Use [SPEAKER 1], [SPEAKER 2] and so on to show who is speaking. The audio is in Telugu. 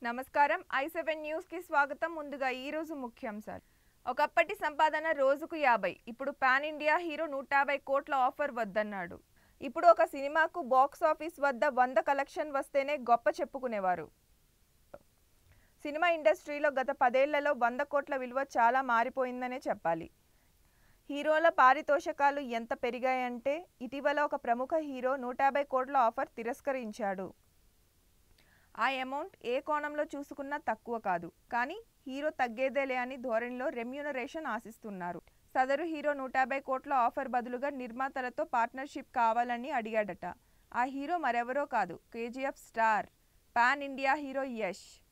[SPEAKER 1] నమస్కారం ఐ సెవెన్ న్యూస్ కి స్వాగతం ముందుగా ఈ రోజు ముఖ్యాంశాలు ఒకప్పటి సంపాదన రోజుకు యాభై ఇప్పుడు పాన్ ఇండియా హీరో నూట యాభై కోట్ల ఆఫర్ వద్దన్నాడు ఇప్పుడు ఒక సినిమాకు బాక్స్ ఆఫీస్ వద్ద వంద కలెక్షన్ వస్తేనే గొప్ప చెప్పుకునేవారు సినిమా ఇండస్ట్రీలో గత పదేళ్లలో వంద కోట్ల విలువ చాలా మారిపోయిందనే చెప్పాలి హీరోల పారితోషకాలు ఎంత పెరిగాయంటే ఇటీవల ఒక ప్రముఖ హీరో నూట యాభై కోట్ల ఆఫర్ తిరస్కరించాడు ఆ అమౌంట్ ఏ కోణంలో చూసుకున్నా తక్కువ కాదు కానీ హీరో తగ్గేదేలే అని ధోరణిలో రెమ్యూనరేషన్ ఆశిస్తున్నారు సదరు హీరో నూట యాభై కోట్ల ఆఫర్ బదులుగా నిర్మాతలతో పార్ట్నర్షిప్ కావాలని అడిగాడట ఆ హీరో మరెవరో కాదు KGF star pan India hero Yash